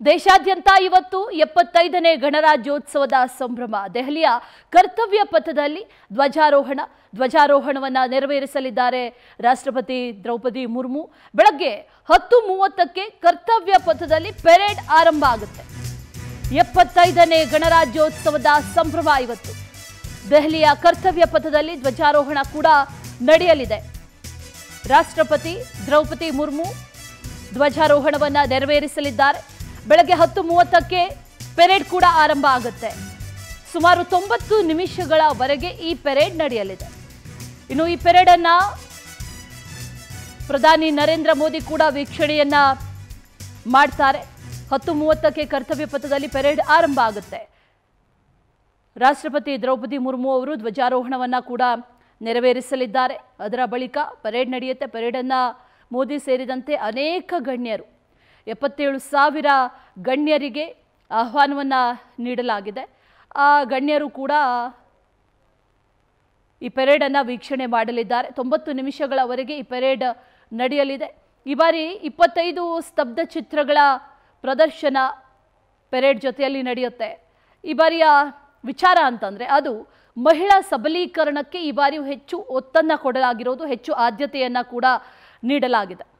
ದೇಶಾದ್ಯಂತ ಇವತ್ತು ಎಪ್ಪತ್ತೈದನೇ ಗಣರಾಜ್ಯೋತ್ಸವದ ಸಂಭ್ರಮ ದೆಹಲಿಯ ಕರ್ತವ್ಯ ಪಥದಲ್ಲಿ ಧ್ವಜಾರೋಹಣ ಧ್ವಜಾರೋಹಣವನ್ನ ನೆರವೇರಿಸಲಿದ್ದಾರೆ ರಾಷ್ಟ್ರಪತಿ ದ್ರೌಪದಿ ಮುರ್ಮು ಬೆಳಗ್ಗೆ ಹತ್ತು ಮೂವತ್ತಕ್ಕೆ ಕರ್ತವ್ಯ ಪಥದಲ್ಲಿ ಪೆರೇಡ್ ಆರಂಭ ಆಗುತ್ತೆ ಎಪ್ಪತ್ತೈದನೇ ಗಣರಾಜ್ಯೋತ್ಸವದ ಸಂಭ್ರಮ ಇವತ್ತು ದೆಹಲಿಯ ಕರ್ತವ್ಯ ಪಥದಲ್ಲಿ ಧ್ವಜಾರೋಹಣ ಕೂಡ ನಡೆಯಲಿದೆ ರಾಷ್ಟ್ರಪತಿ ದ್ರೌಪದಿ ಮುರ್ಮು ಧ್ವಜಾರೋಹಣವನ್ನ ನೆರವೇರಿಸಲಿದ್ದಾರೆ ಬೆಳಗ್ಗೆ ಹತ್ತು ಮೂವತ್ತಕ್ಕೆ ಪೆರೇಡ್ ಕೂಡ ಆರಂಭ ಆಗುತ್ತೆ ಸುಮಾರು ತೊಂಬತ್ತು ನಿಮಿಷಗಳವರೆಗೆ ಈ ಪೆರೇಡ್ ನಡೆಯಲಿದೆ ಇನ್ನು ಈ ಪೆರೇಡ್ ಅನ್ನ ಪ್ರಧಾನಿ ನರೇಂದ್ರ ಮೋದಿ ಕೂಡ ವೀಕ್ಷಣೆಯನ್ನ ಮಾಡ್ತಾರೆ ಹತ್ತು ಮೂವತ್ತಕ್ಕೆ ಕರ್ತವ್ಯ ಪಥದಲ್ಲಿ ಪೆರೇಡ್ ಆರಂಭ ಆಗುತ್ತೆ ರಾಷ್ಟ್ರಪತಿ ದ್ರೌಪದಿ ಮುರ್ಮು ಅವರು ಧ್ವಜಾರೋಹಣವನ್ನ ಕೂಡ ನೆರವೇರಿಸಲಿದ್ದಾರೆ ಅದರ ಬಳಿಕ ಪರೇಡ್ ನಡೆಯುತ್ತೆ ಪರೇಡನ್ನು ಮೋದಿ ಸೇರಿದಂತೆ ಅನೇಕ ಗಣ್ಯರು ಎಪ್ಪತ್ತೇಳು ಸಾವಿರ ಗಣ್ಯರಿಗೆ ಆಹ್ವಾನವನ್ನು ನೀಡಲಾಗಿದೆ ಆ ಗಣ್ಯರು ಕೂಡ ಈ ಪೆರೇಡನ್ನು ವೀಕ್ಷಣೆ ಮಾಡಲಿದ್ದಾರೆ ತೊಂಬತ್ತು ನಿಮಿಷಗಳವರೆಗೆ ಈ ಪೆರೇಡ್ ನಡೆಯಲಿದೆ ಈ ಬಾರಿ ಇಪ್ಪತ್ತೈದು ಸ್ತಬ್ಧ ಚಿತ್ರಗಳ ಪ್ರದರ್ಶನ ಪೆರೇಡ್ ಜೊತೆಯಲ್ಲಿ ನಡೆಯುತ್ತೆ ಈ ಬಾರಿಯ ವಿಚಾರ ಅಂತಂದರೆ ಅದು ಮಹಿಳಾ ಸಬಲೀಕರಣಕ್ಕೆ ಈ ಬಾರಿ ಹೆಚ್ಚು ಒತ್ತನ್ನು ಕೊಡಲಾಗಿರೋದು ಹೆಚ್ಚು ಆದ್ಯತೆಯನ್ನು ಕೂಡ ನೀಡಲಾಗಿದೆ